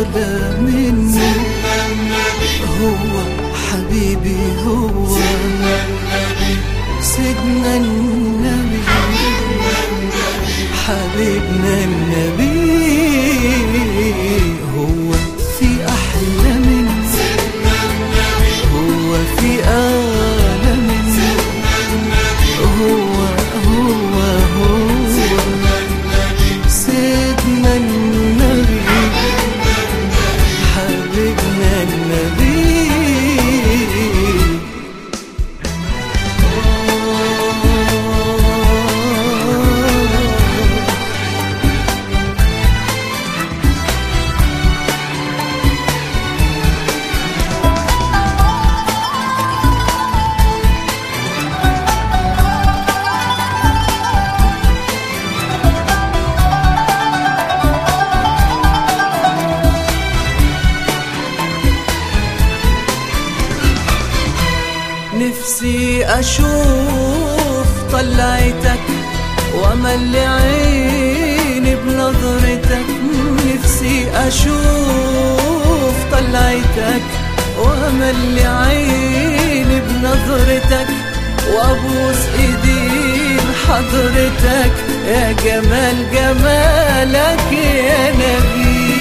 أغلى مني هو حبيبي هو سيدنا النبي حبيبنا النبي هو في أحلى مني هو في أعلى مني هو هو هو سيدنا النبي حبيبنا النبي نفسي أشوف طلعتك وأمل عيني بنظرتك نفسي أشوف طلعتك وأمل عيني بنظرتك وأبوس إيدين حضرتك يا جمال جمالك يا نبي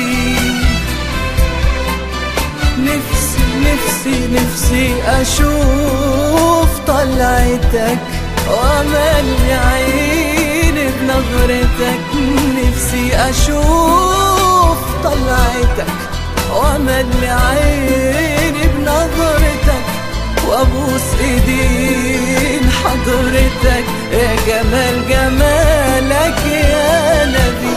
نفسي نفسي نفسي أشوف طلعتك وأمل عيني بنظرتك نفسي أشوف طلعتك وأمل عيني بنظرتك وأبوس إيدين حضرتك يا جمال جمالك يا نبي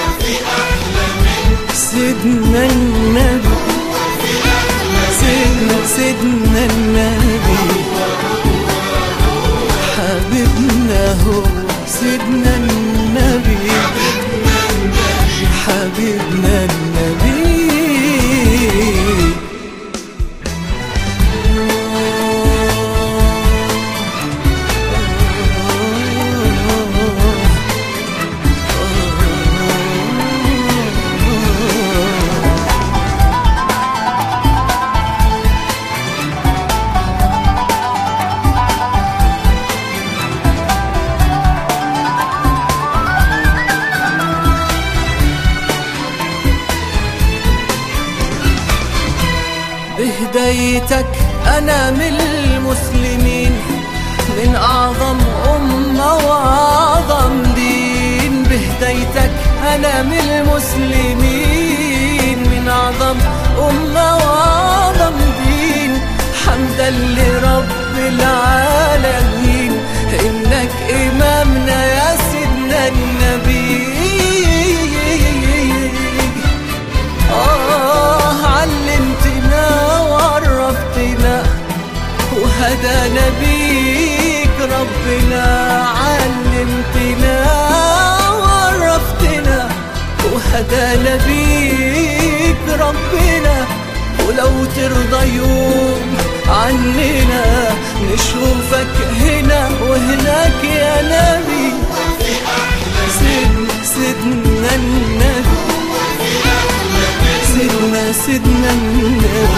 سيدنا النبي سيدنا سيدنا النبي حبيبنا هو سيدنا النبي حبيبنا النبي بهديتك أنا من المسلمين من أعظم أمة وأعظم دين بهديتك أنا من المسلمين من أعظم أمة وأعظم دين حمدا لرب العالمين إنك إمامنا يا سيدنا النبي آه علمتنا وعرفتنا وهدانا بيك ربنا علمتنا وعرفتنا وهدانا بيك ربنا ولو ترضى يوم عننا نشوفك هنا وهناك يا نبي سيدنا سيدنا النبي سيدنا سيدنا النبي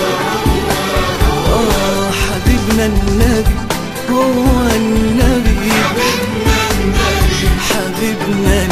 آه حبيبنا النبي هو النبي حبيبنا